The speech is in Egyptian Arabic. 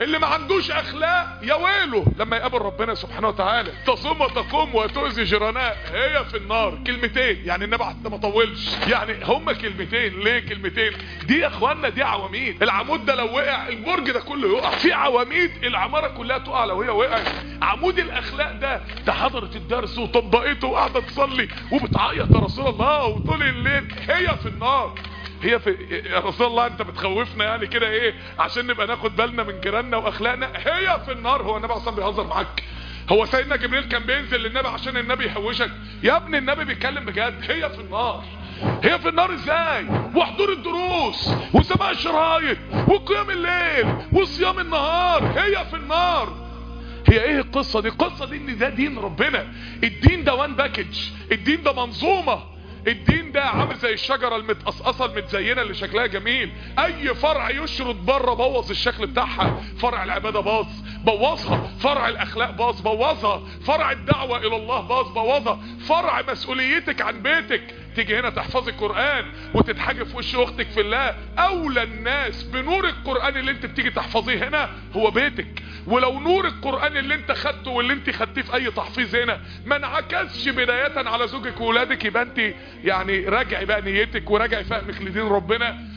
اللي ما عندوش اخلاق يا ويله لما يقابل ربنا سبحانه وتعالى تصوم وتقوم وتؤذي جيرانها هي في النار كلمتين يعني النبي حتى ما طولش يعني هما كلمتين ليه كلمتين دي يا اخوانا دي عواميد العمود ده لو وقع البرج ده كله يقع في عواميد العماره كلها تقع لو هي وقعت عمود الاخلاق ده ده حضرت الدرس وطبقته وقاعده تصلي وبتعيط يا رسول الله وطول الليل هي في النار هي في يا رسول الله انت بتخوفنا يعني كده ايه عشان نبقى ناخد بالنا من جيراننا واخلاقنا هي في النار هو النبي اصلا بيهزر معاك هو سيدنا جبريل كان بينزل للنبي عشان النبي يحوشك يا ابني النبي بيتكلم بجد هي في النار هي في النار ازاي وحضور الدروس وسماع الشرايط وقيام الليل وصيام النهار هي في النار هي ايه القصة دي القصة دي ان ده دين ربنا الدين ده وان باكج الدين ده منظومة الدين ده عامل زي الشجرة المتقصقصة المتزينة اللي شكلها جميل اي فرع يشرط بره بوظ الشكل بتاعها فرع العبادة باظ بوظها فرع الاخلاق باظ بوظها فرع الدعوة الى الله باظ بوظها فرع مسؤوليتك عن بيتك تيجي هنا تحفظي القرآن وتتحاجي في وش اختك في الله اولى الناس بنور القرآن اللي انت بتيجي تحفظيه هنا هو بيتك ولو نور القرآن اللي انت خدته واللي انت خدتيه في اي تحفيظ هنا ما انعكسش بداية على زوجك وولادك يبقى انت يعني راجعي بقى نيتك وراجعي فهمك لدين ربنا